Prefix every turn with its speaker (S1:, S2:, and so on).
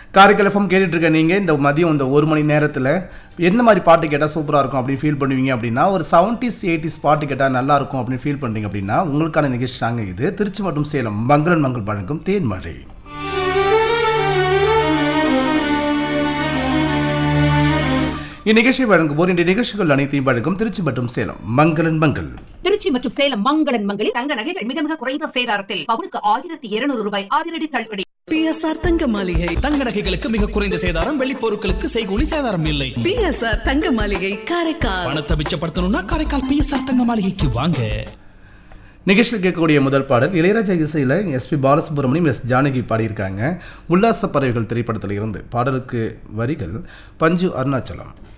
S1: Karaikal FM கேட்டுட்டு இருக்க நீங்கள் இந்த மதியம் இந்த ஒரு மணி நேரத்தில் எந்த மாதிரி பாட்டு கேட்டால் சூப்பராக இருக்கும் அப்படின்னு ஃபீல் பண்ணுவீங்க அப்படின்னா ஒரு செவன்டிஸ் எயிட்டிஸ் பாட்டு கேட்டால் நல்லா இருக்கும் அப்படின்னு ஃபீல் பண்ணுறீங்க அப்படின்னா உங்களுக்கான நிகழ்ச்சி தாங்க இது திருச்சி மற்றும் சேலம் மங்களன் மங்கள் வழங்கும் தேன்மழை இந்நிகழ்ச்சியை வழங்குவோர் இந்த நிகழ்ச்சிகள் அனைத்தையும் வழங்கும் திருச்சி மற்றும் சேலம் மங்களன் மங்கள்
S2: திருச்சி மற்றும் சேலம் மங்களன் மங்களில்
S3: தங்க நகைகள் மிக மிக குறைந்த சேதாரத்தில் பவுனுக்கு ஆயிரத்தி இருநூறு ரூபாய் அதிரடி தள்ளுபடி
S4: பிஎஸ்ஆர் தங்க மாளிகை
S5: தங்க நகைகளுக்கு மிக குறைந்த சேதாரம் வெள்ளி பொருட்களுக்கு செய்கூலி சேதாரம் இல்லை
S4: பிஎஸ்ஆர் தங்க மாளிகை காரைக்கால்
S5: பணத்தை மிச்சப்படுத்தணும்னா காரைக்கால் பிஎஸ்ஆர் தங்க மாளிகைக்கு வாங்க
S1: நிகழ்ச்சியில் கேட்கக்கூடிய முதல் பாடல் இளையராஜா இசையில் எஸ்பி பாலசுப்ரமணியம் எஸ் ஜானகி பாடியிருக்காங்க உல்லாச பறவைகள் திரைப்படத்தில் இருந்து பாடலுக்கு வரிகள் பஞ்சு அருணாச்சலம்